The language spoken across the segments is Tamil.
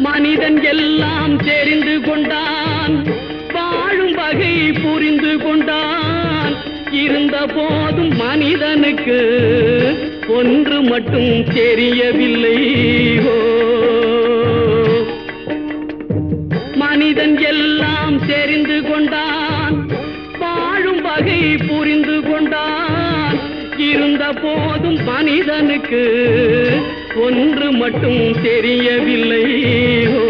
மனிதன் எல்லாம் தெரிந்து கொண்டான் வாழும் வகை புரிந்து கொண்டான் இருந்த போதும் மனிதனுக்கு ஒன்று மட்டும் தெரியவில்லை ஓ மனிதன் எல்லாம் தெரிந்து கொண்டான் வாழும் வகை புரிந்து கொண்டான் இருந்த போதும் மனிதனுக்கு ஒன்று மட்டும் தெரியவில்லை ஓ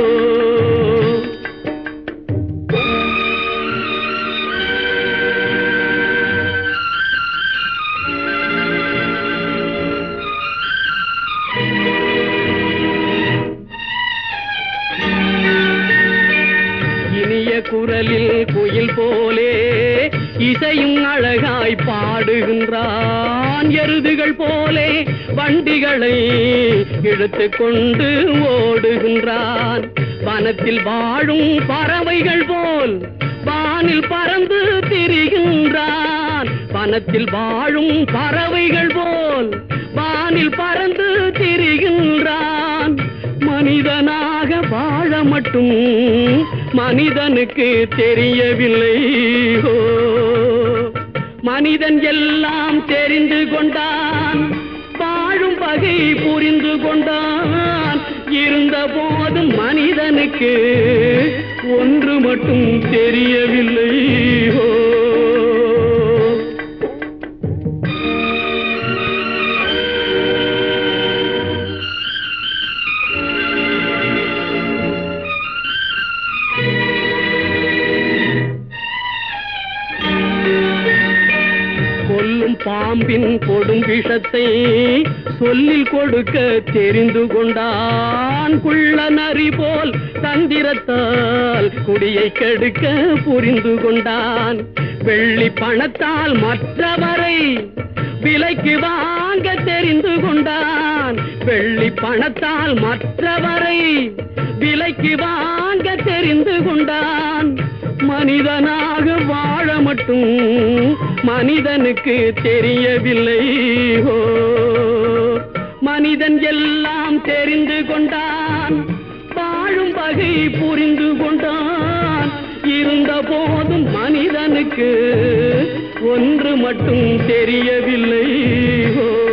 இனிய குரலில் குயில் போலே இசையும் அழகாய் பாடுகின்றான் எருதுகள் போலே வண்டிகளை இழுத்து கொண்டு ஓடுகின்றான் வனத்தில் வாழும் பறவைகள் போல் வானில் பறந்து திரிகின்றான் வனத்தில் வாழும் பறவைகள் போல் வானில் பறந்து திரிகின்றான் மனிதனாக வாழ மட்டும் மனிதனுக்கு தெரியவில்லை ஓ. மனிதன் எல்லாம் தெரிந்து கொண்டான் வாழும் வகை புரிந்து கொண்டான் இருந்த போதும் மனிதனுக்கு ஒன்று மட்டும் தெரியவில்லை ஓ கொல்லும் பாம்பின் கொடும் விஷத்தை சொல்லில் கொடுக்க தெரிந்து கொண்டான் குள்ள நரி போல் தந்திரத்தால் குடியை கெடுக்க புரிந்து கொண்டான் வெள்ளி பணத்தால் மற்றவரை விலைக்கு வாங்க தெரிந்து கொண்டான் வெள்ளி பணத்தால் மற்றவரை விலைக்கு வாங்க தெரிந்து கொண்டான் மனிதனாக வாழ மட்டும் மனிதனுக்கு தெரியவில்லை ஓ மனிதன் எல்லாம் தெரிந்து கொண்டான் வாழும் வகை புரிந்து கொண்டான் இருந்த போதும் மனிதனுக்கு ஒன்று மட்டும் தெரியவில்லை ஓ